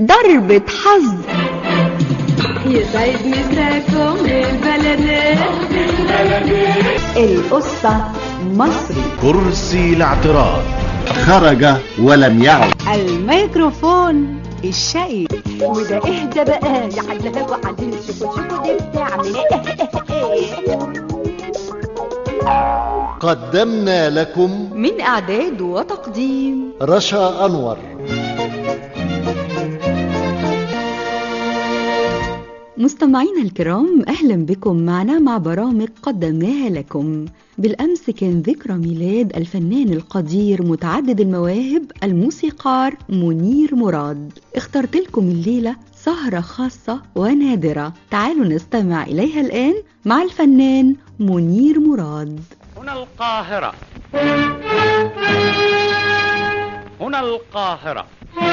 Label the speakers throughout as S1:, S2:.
S1: ضربة حظ
S2: يسعد مساكم البلدات
S1: القصة مصري
S3: كرسي الاعتراض
S4: خرج ولم يعد
S1: الميكروفون الشقي
S2: وده اهدى بقى يا حلاها وعدين شوفوا شوفوا دي بتعمل ايه
S4: قدمنا لكم
S1: من إعداد وتقديم
S4: رشا أنور
S1: مستمعينا الكرام أهلا بكم معنا مع برامج قدمناها لكم بالأمس كان ذكرى ميلاد الفنان القدير متعدد المواهب الموسيقار منير مراد اخترت لكم الليلة سهرة خاصة ونادرة تعالوا نستمع إليها الآن مع الفنان منير مراد
S5: هنا القاهرة هنا القاهرة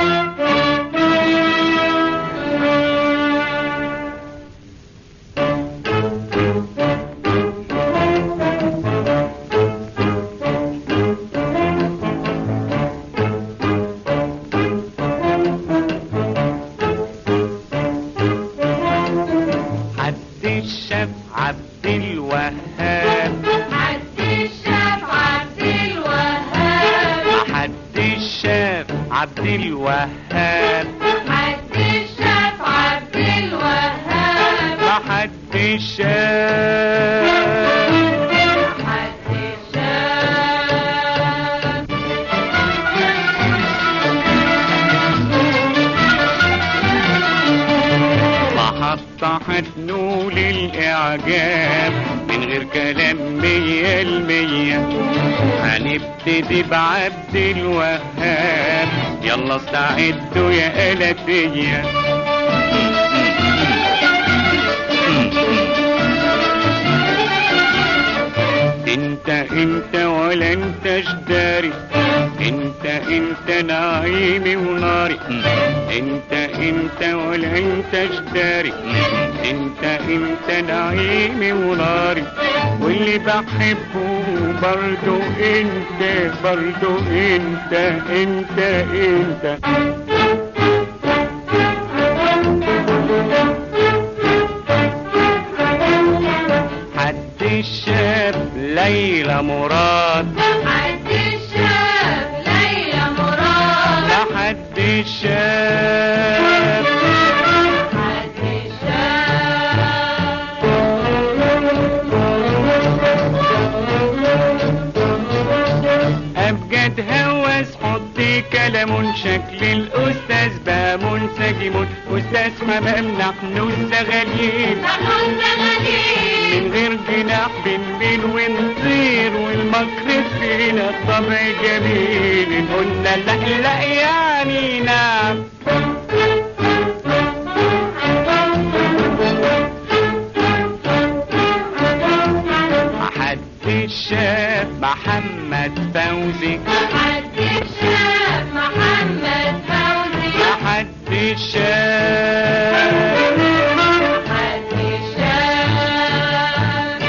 S5: حد الشاف عبد الوهاب
S2: عبد الشاف عبد الوهاب
S5: حد الشاف عبد الوهاب
S2: عبد الشاف عبد الوهاب
S5: ما حد شاف
S2: حد الشاف
S5: محطة هتنول الإعجاب من غير كلام مية المية هنبتدي بعبد الوهاب يلا استعدوا يا آلاتية انت انت ولا انت جداري انت انت نعيمي وناري انت انت ولا انت جداري انت انت نعيمي وناري واللي بحبه برضو انت برضو انت انت انت حد الشاب ليلى مراد
S2: حد الشاف ليلى مراد
S5: لا حد الشاب
S2: حد الشاف
S5: أبجد هوس حطي كلام شكل الأستاذ بقى منسجم أستاذ حمام نحن الزغاليل من غير جناح بنبين ونطير والمكر فينا الطبع جميل قلنا لا لا يعني نعم محد شاف محمد فوزي
S2: حد الشاف محمد فوزي
S5: محد شاف
S2: حد الشاف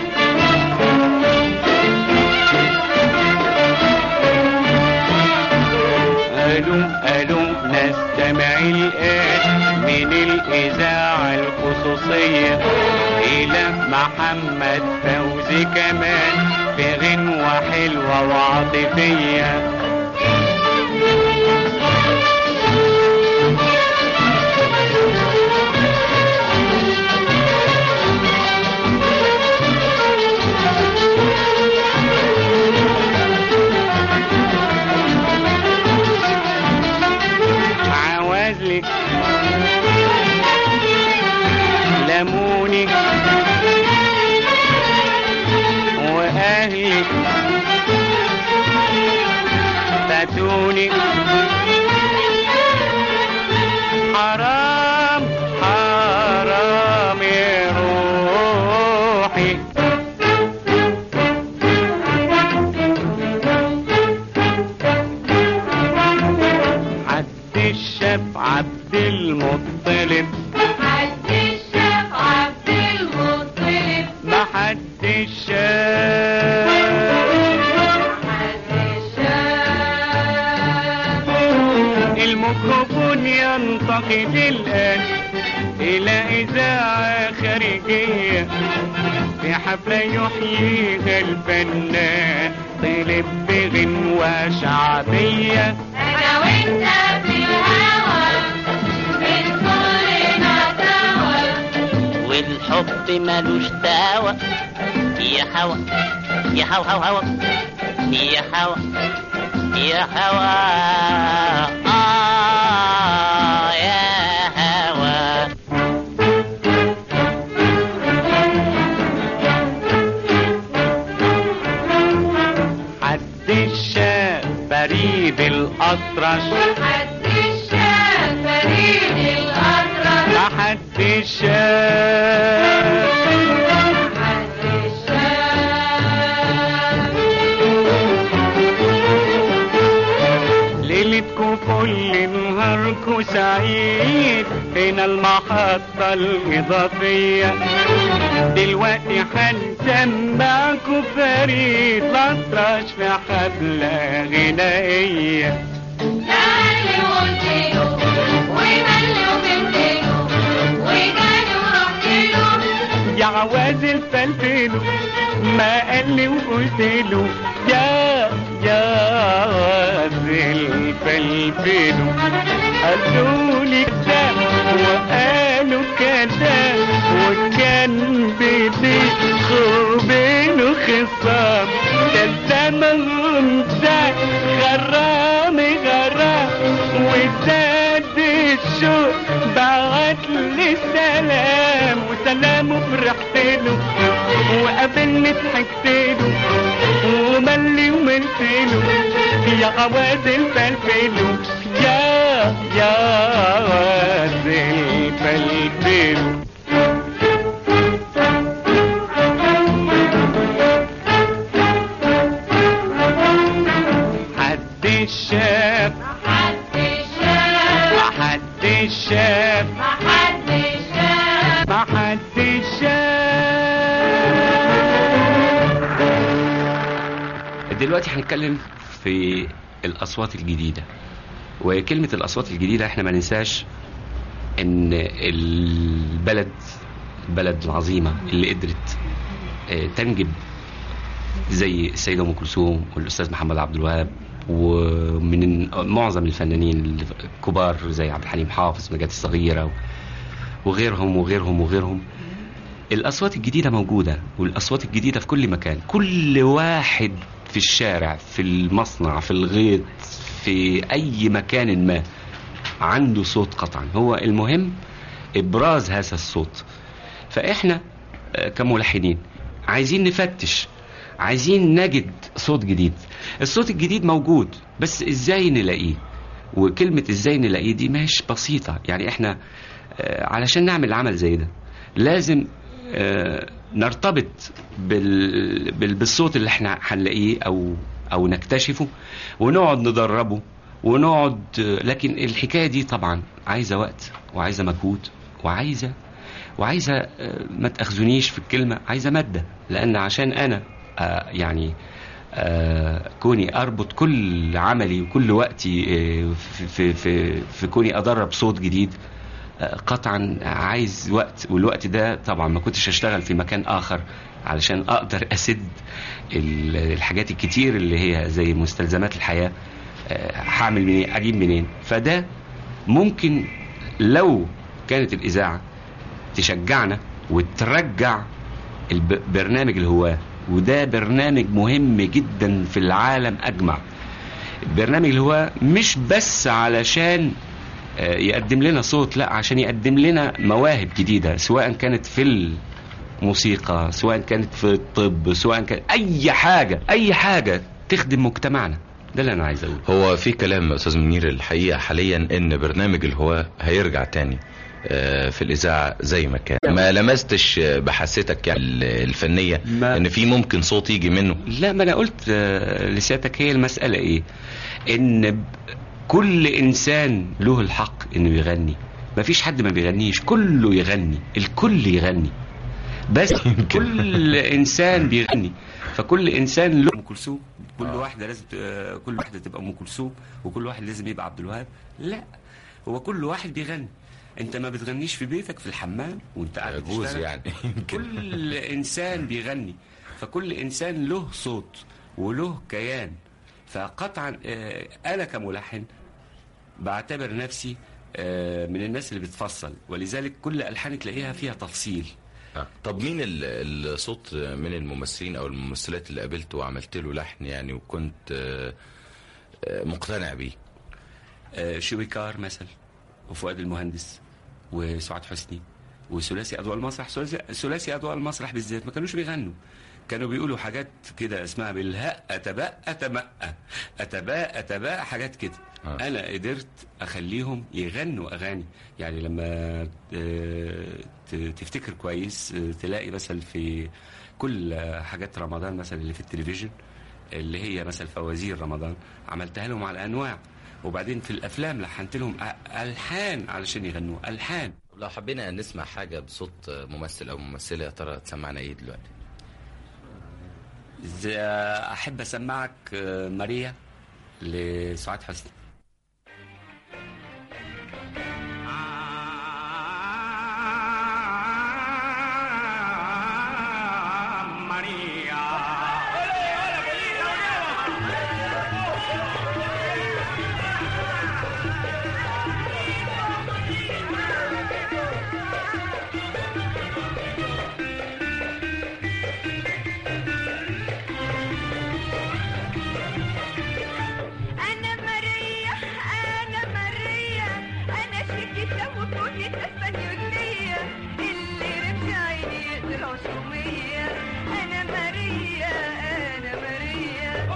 S5: قالوا قالوا نستمع الآن من الإذاعة الخصوصية إلى محمد فوزي كمان في غنوة حلوة وعاطفية عوازلك لموني واهلك فاتوني حرام حرام يا روحي عبد الشاب عبد المطلب
S2: حد الشاف عبد المطلب
S5: ما حد شاف
S2: حد الشاف
S5: الميكروفون يا ننتقل الآن إلى إذاعة خارجية في حفلة يحييها الفنان طلب بغنوة شعبية
S6: أنا وأنت في الهوى من كلنا سوا
S7: والحب ملوش دعوة يا هوا يا هوا هوا هوا يا هوا يا هوا آه يا هوا
S5: حد الشاف بريد الأطرش
S6: حد الشاف فريد الأطرش
S5: لا حد الشاف
S6: حد الشاف
S5: ليلتكم كل نهاركم سعيد هنا المحطة الإضافية دلوقتي هنسمعكم فريد الأطرش في حفلة غنائية
S6: تعالي وقلت له وملي وبنت له وجاني ورحت له
S5: يا عوازل فلفله ما قال لي وقلت له يا يا عوازل فلفله قالوا لي كده وقالوا كده وكان بدي بينه خصام ده الزمن ده غرام غرام وزاد الشوق بعت لي سلام وسلام فرحت له وقابلني ضحكت له وملي وملت له يا عوازل فلفله يا يا عوازل فلفله حد الشاف
S6: حد الشاف
S5: ما حد الشاف
S6: ما حد الشاف
S5: ما حد الشاف
S8: دلوقتي هنتكلم في الأصوات الجديدة وكلمة الأصوات الجديدة احنا ما ننساش ان البلد البلد العظيمة اللي قدرت آه، تنجب زي السيدة أم كلثوم والأستاذ محمد عبد الوهاب ومن معظم الفنانين الكبار زي عبد الحليم حافظ نجاة الصغيرة وغيرهم وغيرهم وغيرهم الأصوات الجديدة موجودة والأصوات الجديدة في كل مكان كل واحد في الشارع في المصنع في الغيط في أي مكان ما عنده صوت قطعا هو المهم إبراز هذا الصوت فإحنا آه، كملحنين عايزين نفتش عايزين نجد صوت جديد الصوت الجديد موجود بس ازاي نلاقيه وكلمة ازاي نلاقيه دي مش بسيطة يعني احنا آه، علشان نعمل عمل زي ده لازم آه، نرتبط بال... بال... بالصوت اللي احنا هنلاقيه او او نكتشفه ونقعد ندربه ونقعد آه، لكن الحكايه دي طبعا عايزه وقت وعايزه مجهود وعايزه وعايزه آه، ما تاخذونيش في الكلمه عايزه ماده لان عشان انا آه، يعني آه، كوني اربط كل عملي وكل وقتي آه، في في في, في كوني ادرب صوت جديد آه، قطعا عايز وقت والوقت ده طبعا ما كنتش اشتغل في مكان اخر علشان اقدر اسد ال- الحاجات الكتير اللي هي زي مستلزمات الحياه آه، هعمل منين اجيب منين فده ممكن لو كانت الاذاعه تشجعنا وترجع الب- برنامج الهواه وده برنامج مهم جدا في العالم اجمع برنامج الهواه مش بس علشان آه، يقدم لنا صوت لا عشان يقدم لنا مواهب جديدة سواء كانت في الموسيقى سواء كانت في الطب سواء كانت أي حاجة أي حاجة تخدم مجتمعنا ده اللي أنا عايز أقوله
S9: هو في كلام يا استاذ منير الحقيقه حاليا ان برنامج الهواة هيرجع تاني آه، في الاذاعه زي ما كان ما لمستش آه، بحاستك يعني ال- الفنيه
S8: ما-
S9: ان في ممكن صوت يجي منه
S8: لا ما أنا قلت آه، لسيادتك هي المسألة إيه إن ب- كل إنسان له الحق إنه يغني مفيش حد ما بيغنيش كله يغني الكل يغني بس كل انسان بيغني فكل انسان له ام كلثوم كل واحده لازم ت- آه، كل واحده تبقى ام كلثوم وكل واحد لازم يبقى عبد الوهاب لا هو كل واحد بيغني انت ما بتغنيش في بيتك في الحمام وانت قاعد
S9: يجوز
S8: بتشتغل.
S9: يعني يمكن
S8: كل انسان بيغني فكل انسان له صوت وله كيان فقطعا آه، انا كملحن بعتبر نفسي آه، من الناس اللي بتفصل ولذلك كل الحان تلاقيها فيها تفصيل
S9: آه. طب مين ال- الصوت من الممثلين او الممثلات اللي قابلته وعملت له لحن يعني وكنت آه، آه، مقتنع بيه
S8: آه، شويكار مثلا وفؤاد المهندس وسعاد حسني وثلاثي اضواء المسرح ثلاثي- ثلاثي اضواء المسرح بالذات ما كانوش بيغنوا كانوا بيقولوا حاجات كده اسمها بالهاء اتباء اتمأ اتباء اتباء حاجات كده
S9: آه.
S8: انا قدرت اخليهم يغنوا اغاني يعني لما آه، ت- تفتكر كويس آه، تلاقي مثلا في كل آه، حاجات رمضان مثلا اللي في التلفزيون اللي هي مثلا فوازير رمضان عملتها لهم على انواع وبعدين في الافلام لحنت لهم أ- الحان علشان يغنوا الحان
S9: طب لو حبينا نسمع حاجه بصوت آه، ممثل او ممثله يا ترى تسمعنا ايه دلوقتي
S8: زي- احب اسمعك آه، ماريا لسعاد حسني
S6: أنا ماريا أنا ماريا أنا شركة وكوني اسبانيولية اللي رجعيني يقدر عشومية أنا ماريا أنا ماريا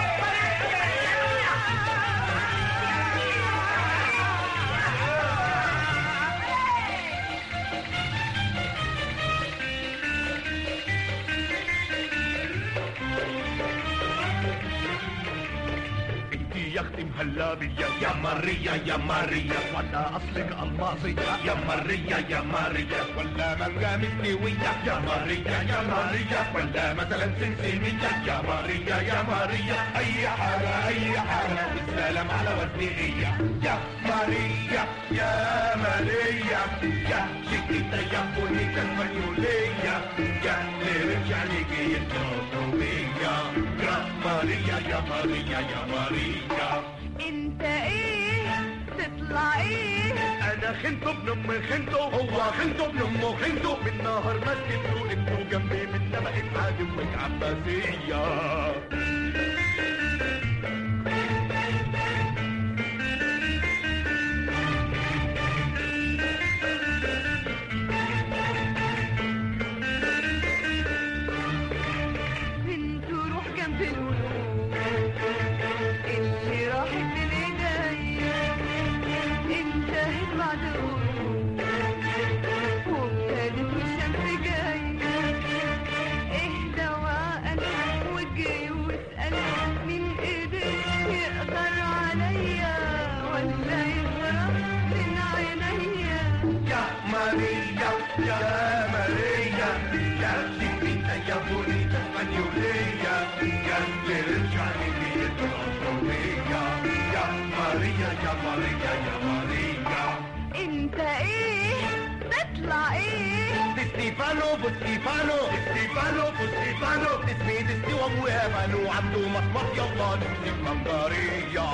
S3: انتي يا اختي مهلابية يا ماريا يا ماريا ولا اصلك الماصية يا ماريا يا ماريا ولا مانجا مستوية يا ماريا يا ماريا ولا مثلا سمسمية يا ماريا يا ماريا اي حاجة اي حاجة والسلام على وزنية يا ماريا يا ماريا يا شكيتا يا بونيتا اسبانيولية يا نرجع ليكي الجنوبية يا ماريا يا ماريا يا ماريا
S6: أنت إيه تطلع إيه
S3: انا خنته ابن ام خنته هو خنته ابن امه خنته من نهر مسجد انتوا جنبي من بقت عدوك عباسية
S6: بنت روح جنب القلوب اللي راحت من ايديا انتهت بعد غروب وابتدت والشمس جاية اهدى وعقل وجي واسأل مين قدر يقدر عليا ولا يهرب من عينيا
S3: يا ماريا يا ماريا يا شكيتا يا بونيتا اسبانيولية يا اللي رجعني بيت الأصولية يا ماريا يا ماريا يا ماريا
S6: انت ايه تطلع ايه
S3: ستيفانو بوستيفانو ستيفانو بوستيفانو اسمي دستي وابويا بانو عنده مصمت يلا نمسك منظرية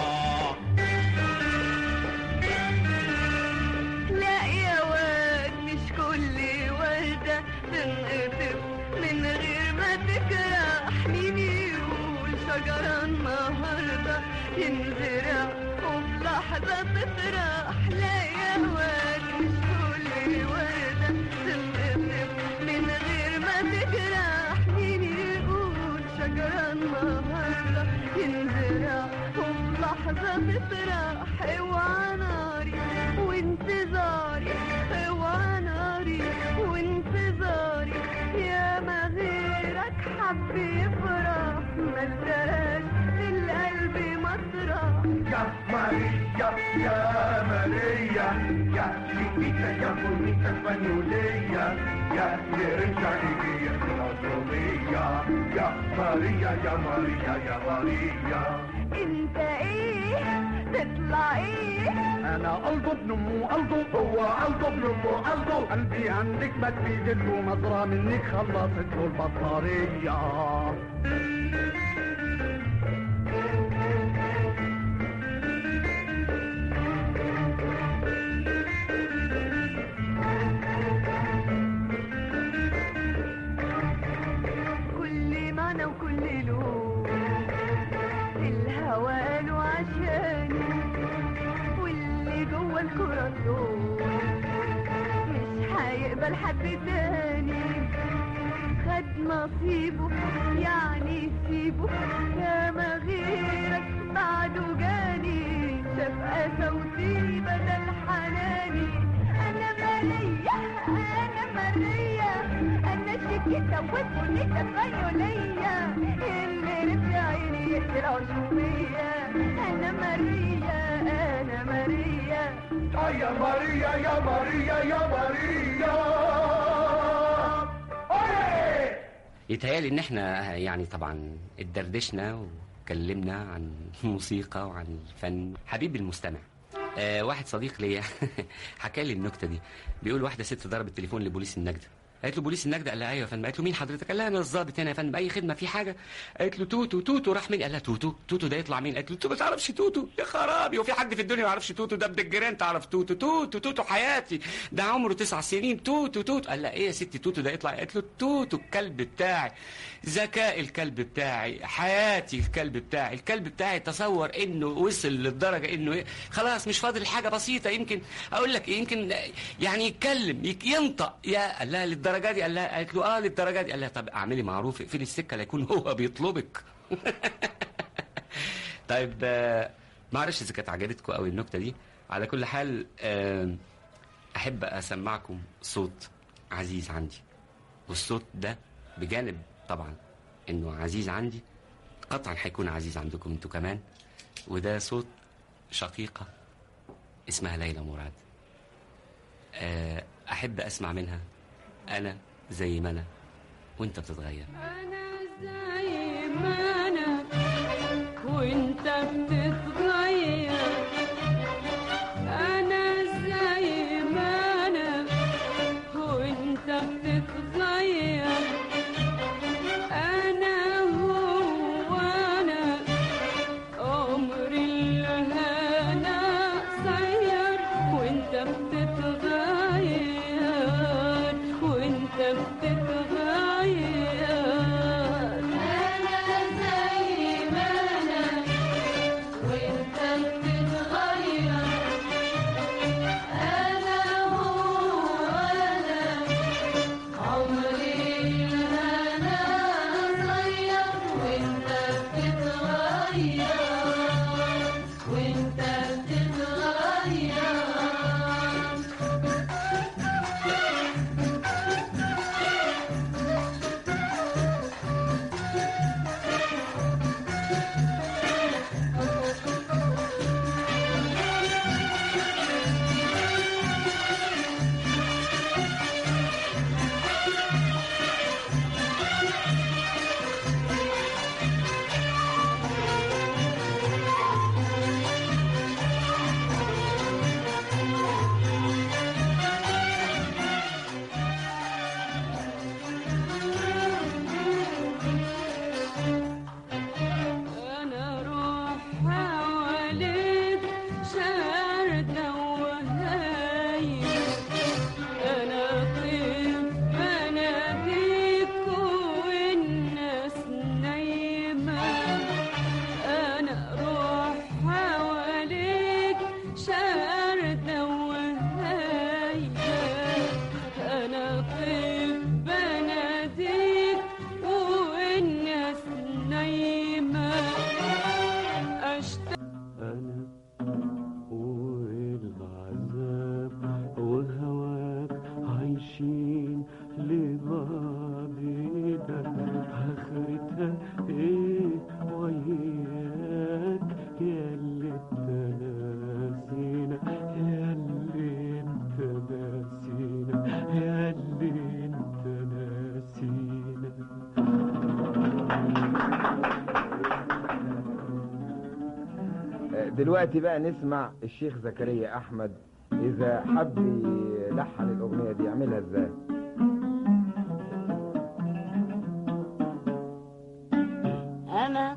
S6: لا يا واد مش كل وردة تنقطف من غير ما تجرح مين يقول شجرة النهاردة تنزرع وفي لحظة تطرح لا يا واد مش كل وردة تنقطف من غير ما تجرح مين يقول شجرة النهاردة تنزرع وفي لحظة تطرح اوعى ناري وانتظاري اوعى ناري وانتظاري يا ما غيرك حب يفرح ما اداش القلب مطرح
S3: يا ماريا يا ماريا يا شكيتا يا بونيتا اسبانيولية يا اللي رجعني بيت الأصولية يا ماريا يا ماريا يا ماريا
S6: انت ايه تطلع ايه
S3: انا قلبه ابن امه قلبه هو قلبه ابن امه قلبه قلبي عندك ما تفيد له نظرة منك خلصت له البطارية
S6: كل معنى وكل لون الهوى قالوا عشاني واللي جوه الكرة مش هيقبل حد تاني خد نصيبه يعني سيبه ياما غيرك بعده جاني شاف قسوتي بدل حناني انا مالية انا مالية انا شكيتة وبنيتة خيولية اللي رفع عيني يقتل عشومية انا ماريا انا ماريا
S3: آه يا ماريا يا ماريا يا ماريا أوي!
S8: يتهيألي ان احنا يعني طبعا اتدردشنا وكلمنا عن الموسيقى وعن الفن حبيبي المستمع آه واحد صديق ليا حكى لي النكته دي بيقول واحده ست ضربت تليفون لبوليس النجده قالت له بوليس النجده قال لها ايوه يا فندم قالت له مين حضرتك قال لها انا الظابط هنا يا فندم اي خدمه في حاجه قالت له توتو توتو راح مين قال لها توتو توتو ده يطلع مين قالت له انت ما تعرفش توتو يا خرابي وفي حد في الدنيا ما يعرفش توتو ده ابن الجيران تعرف توتو توتو توتو حياتي ده عمره تسع سنين توتو توتو قال لها ايه يا ستي توتو ده يطلع قالت له توتو الكلب بتاعي ذكاء الكلب بتاعي حياتي الكلب بتاعي الكلب بتاعي تصور انه وصل للدرجه انه إيه؟ خلاص مش فاضل حاجه بسيطه يمكن اقول لك إيه؟ يمكن يعني يتكلم يك- ينطق يا قال لها للدرجه دي قال لها قالت له اه للدرجه دي قال لها طب اعملي معروف اقفلي السكه لا يكون هو بيطلبك طيب آه، ما اعرفش اذا كانت عجبتكم قوي النكته دي على كل حال آه، احب اسمعكم صوت عزيز عندي والصوت ده بجانب طبعا انه عزيز عندي قطعا هيكون عزيز عندكم انتوا كمان وده صوت شقيقة اسمها ليلى مراد آه، احب اسمع منها انا زي ما انا وانت بتتغير
S6: انا زي ما انا وانت بتتغير انا زي ما انا وانت بتتغير انا هو انا عمري الهنا قصير وانت بتتغير وانت بتتغير انا زي ما انا وانت بتتغير انا هو انا عمري الهنا قصير وانت بتتغير وانت بتتغير
S10: دلوقتي بقى نسمع الشيخ زكريا احمد اذا حب يلحن الاغنيه دي يعملها ازاي
S5: أنا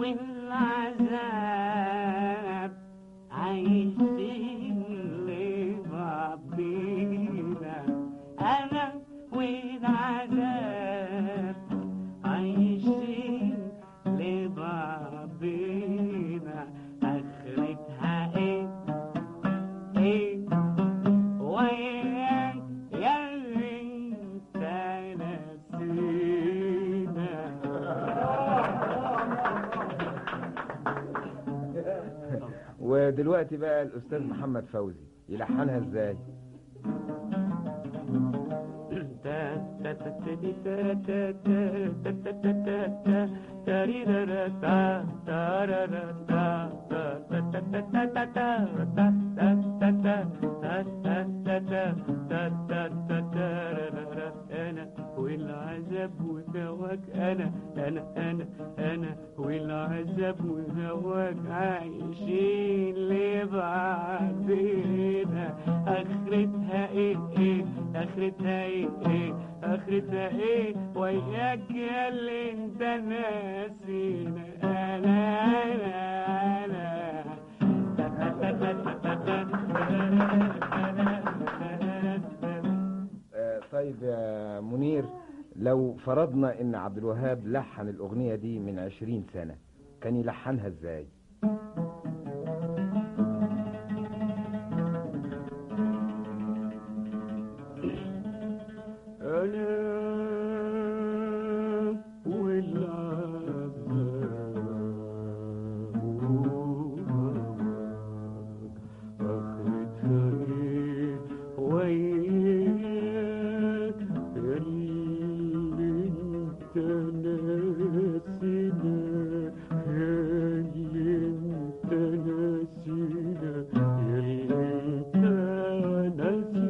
S5: والعذاب عايشين لبعضينا أنا والعذاب عايشين لبعضينا آخرتها إيه إيه وياك يا اللي انت نسينا
S10: ودلوقتي بقى الاستاذ محمد فوزي يلحنها ازاي
S5: أنا والعذاب وهواك أنا أنا أنا أنا والعذاب وهواك عايشين لبعضنا آخرتها إيه إيه آخرتها إيه إيه آخرتها إيه وياك يا اللي أنت ناسينا أنا أنا أنا
S10: آه، طيب يا منير لو فرضنا ان عبد الوهاب لحن الاغنيه دي من عشرين سنه كان يلحنها ازاي
S5: أنا والعذاب آخرتها إيه وياك ياللي انت ناسينا ياللي انت ناسينا ياللي انت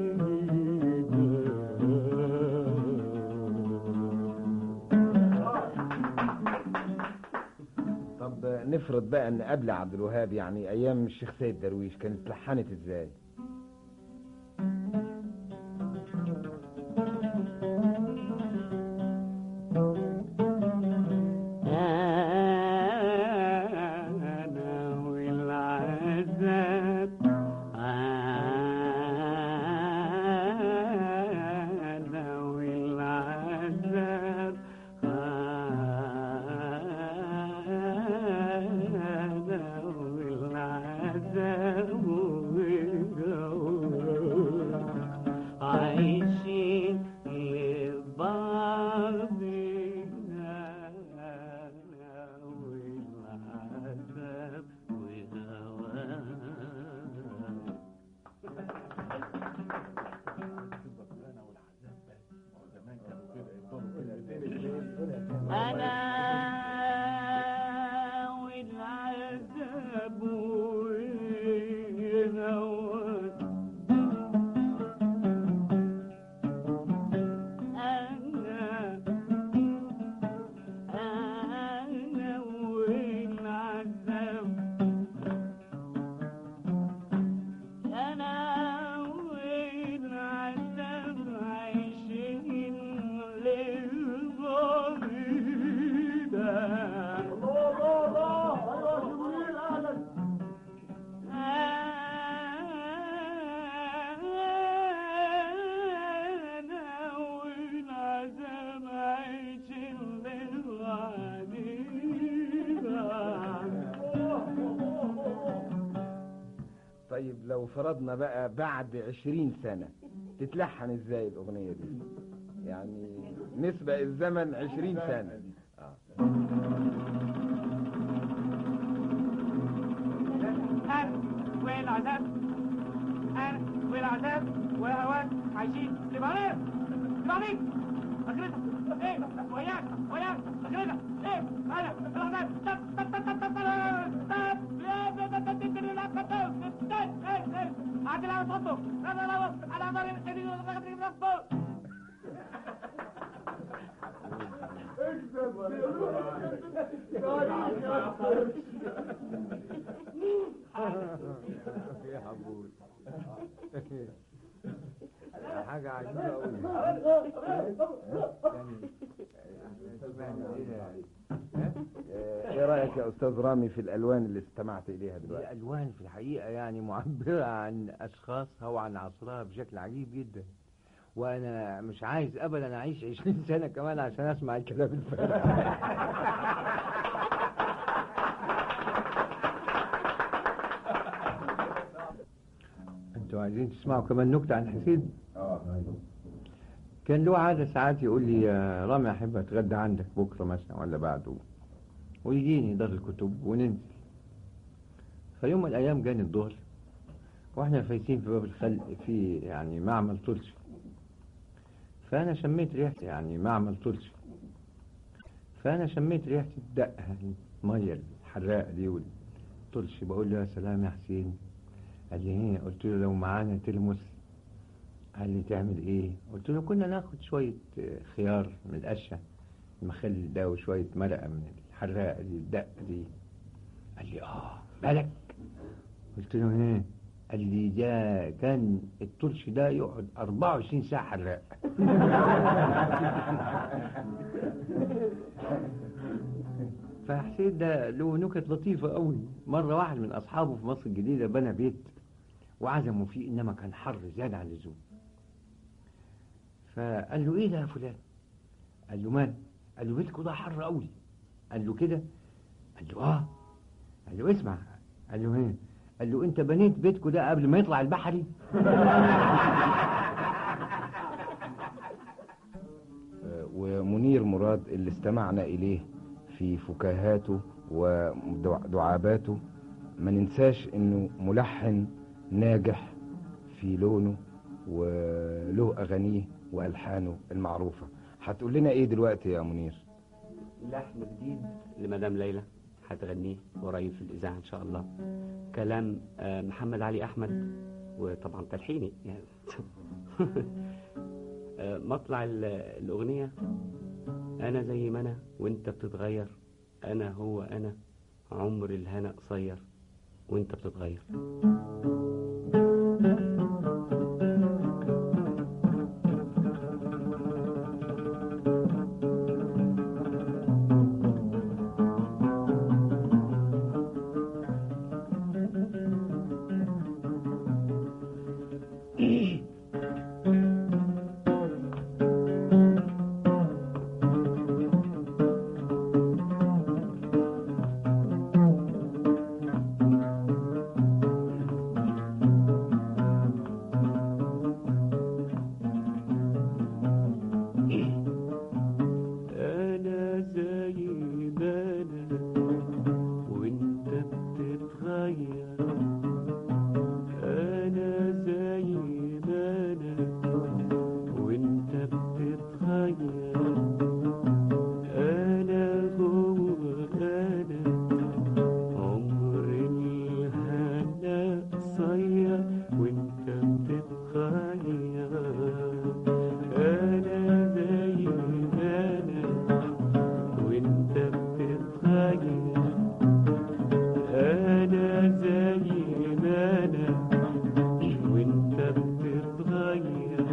S5: ناسينا
S10: طب آه، نفرض بقى ان قبل عبد الوهاب يعني ايام الشيخ سيد درويش كانت لحنت ازاي
S5: أنا والعذاب أنا والعذاب أنا والعذاب عايشين لبعضنا والعذاب وهواك أنا والعذاب والهواك أنا أنا والعذاب أنا والعذاب عايشين للبعيدة أنا والعذاب عايشين للبعيدة
S10: طيب لو فرضنا بقى بعد عشرين سنة تتلحن ازاي الأغنية دي يعني نسبة الزمن عشرين سنة آه.
S5: أنا والعذاب أنا والعذاب وهواك عايشين لبعضين لبعضين أخرتها إيه وياك وياك أخرتها إيه أنا العذاب طب طب طب طب طب عادل على صوته لا لا لا على ضرب
S10: موجود حاجة عجيبة أوي ايه رأيك يا أستاذ رامي في الألوان اللي استمعت إليها دلوقتي؟
S11: الألوان في الحقيقة يعني معبرة عن أشخاصها وعن عصرها بشكل عجيب جدا وأنا مش عايز أبدا أعيش عشرين سنة كمان عشان أسمع الكلام الفارغ أنتوا عايزين تسمعوا كمان نكتة عن حسين؟ كان له عادة ساعات يقول لي يا رامي أحب أتغدى عندك بكرة مثلا ولا بعده ويجيني دار الكتب وننزل فيوم من الأيام جاني الظهر واحنا فايتين في باب الخلق في يعني معمل طلسي فأنا شميت ريحة يعني معمل طلسي فأنا شميت ريحة الدقة المية الحراقة دي والطلسي بقول له يا سلام يا حسين قال لي ايه قلت له لو معانا تلمس قال لي تعمل ايه قلت له كنا ناخد شوية آه، خيار من القشة المخلل ده وشوية مرقة من الحراقة دي الدقة دي قال لي اه بالك قلت له ايه قال لي ده كان الطرش ده يقعد 24 ساعة حراق فحسين ده له نكت لطيفة قوي مرة واحد من أصحابه في مصر الجديدة بنى بيت وعزموا فيه إنما كان حر زيادة عن اللزوم فقال له إيه ده يا فلان قال له مال قال له بيتكم ده حر قوي قال له كده قال له آه قال له اسمع قال له ايه قال له انت بنيت بيتكم ده قبل ما يطلع البحري
S10: آه، ومنير مراد اللي استمعنا إليه في فكاهاته ودعاباته ما ننساش إنه ملحن ناجح في لونه وله أغانيه وألحانه المعروفة هتقول لنا إيه دلوقتي يا منير؟
S8: لحن جديد لمدام ليلى هتغنيه قريب في الإذاعة إن شاء الله كلام آه، محمد علي أحمد وطبعا تلحيني يعني آه، مطلع ال- الأغنية أنا زي ما أنا وأنت بتتغير أنا هو أنا عمر الهنا قصير وأنت بتتغير
S12: أنا زي ما أنا وأنت بتتغير أنا زي ما أنا وأنت بتتغير أنا هو أنا عمر الهنا قصير وأنت بتتغير أنا زي ما أنا وأنت بتتغير أنا زي ما أنا وأنت بتتغير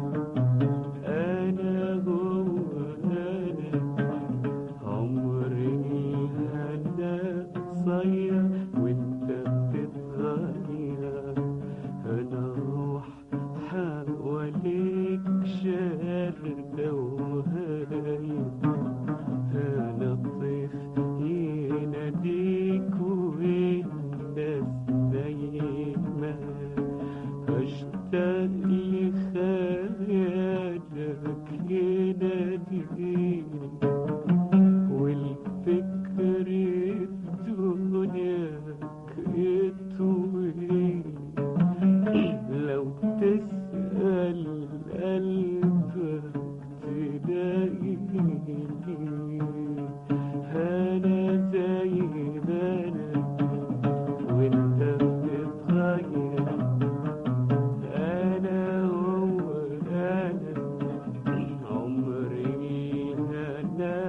S12: أنا هو أنا عمري الهنا قصير وأنت بتتغير أنا روح حواليك شاردة وهايم أنا الطيف يناديك والناس نايمة أشتاق لخيالك يناديني والفكر في دنياك يطويني لو تسأل قلبك تلاقيني أنا زي ما أنا وأنت بتتغير أنا هو أنا عمري أنا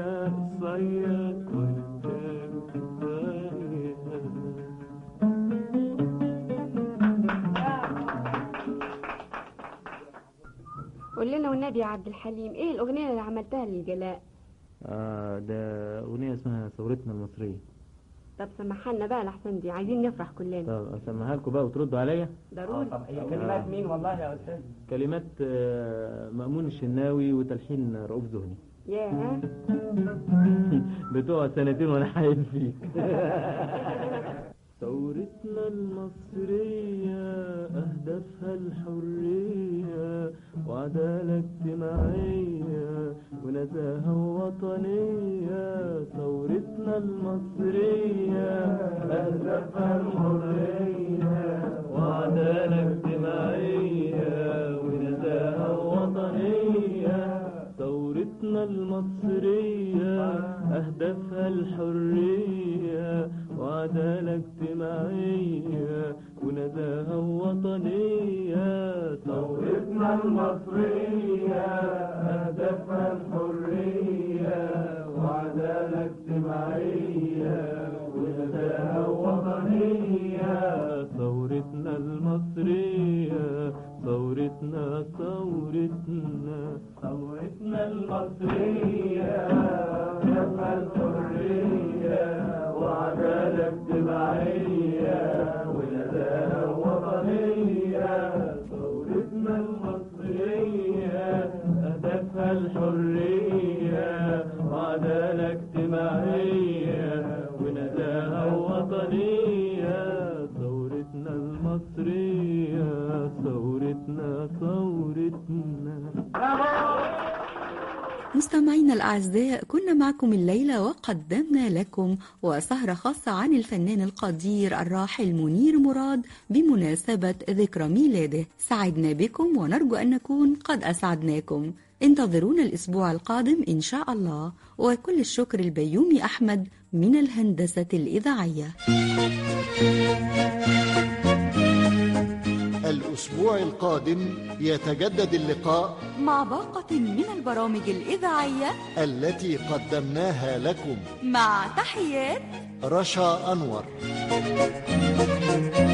S13: قول لنا والنبي يا عبد الحليم ايه الاغنيه اللي عملتها للجلاء
S12: آه ده أغنية اسمها ثورتنا المصرية
S13: طب سمعها لنا بقى لحسن دي عايزين نفرح كلنا
S12: طب أسمعها لكم بقى وتردوا عليا
S13: ضروري
S5: هي كلمات مين والله يا استاذ
S12: كلمات آه، مأمون الشناوي وتلحين رؤوف زهني
S13: ياه
S12: بتوع سنتين وانا حايل فيك ثورتنا المصرية أهدافها الحرية وعدالة اجتماعية ونزاهة وطنية ثورتنا المصرية أهدافها الحرية وعدالة اجتماعية ونزاهة وطنية ثورتنا المصرية أهدافها الحرية وعدالة اجتماعية ونزاهة وطنية ثورتنا المصرية أهدافها الحرية وعدالة اجتماعية ونزاهة وطنية ثورتنا المصرية ثورتنا ثورتنا ثورتنا المصرية أهدافها الحرية وعدالة اجتماعية ونزاهة وطنية ثورتنا المصرية أهدافها الحرية وعدالة اجتماعية ونزاهة وطنية ثورتنا المصرية ثورتنا ثورتنا
S1: مستمعينا الأعزاء كنا معكم الليلة وقدمنا لكم وسهرة خاصة عن الفنان القدير الراحل منير مراد بمناسبة ذكرى ميلاده سعدنا بكم ونرجو أن نكون قد أسعدناكم انتظرونا الأسبوع القادم إن شاء الله وكل الشكر البيومي أحمد من الهندسة الإذاعية
S4: الأسبوع القادم يتجدد اللقاء
S1: مع باقة من البرامج الإذاعية
S4: التي قدمناها لكم
S1: مع تحيات
S4: رشا أنور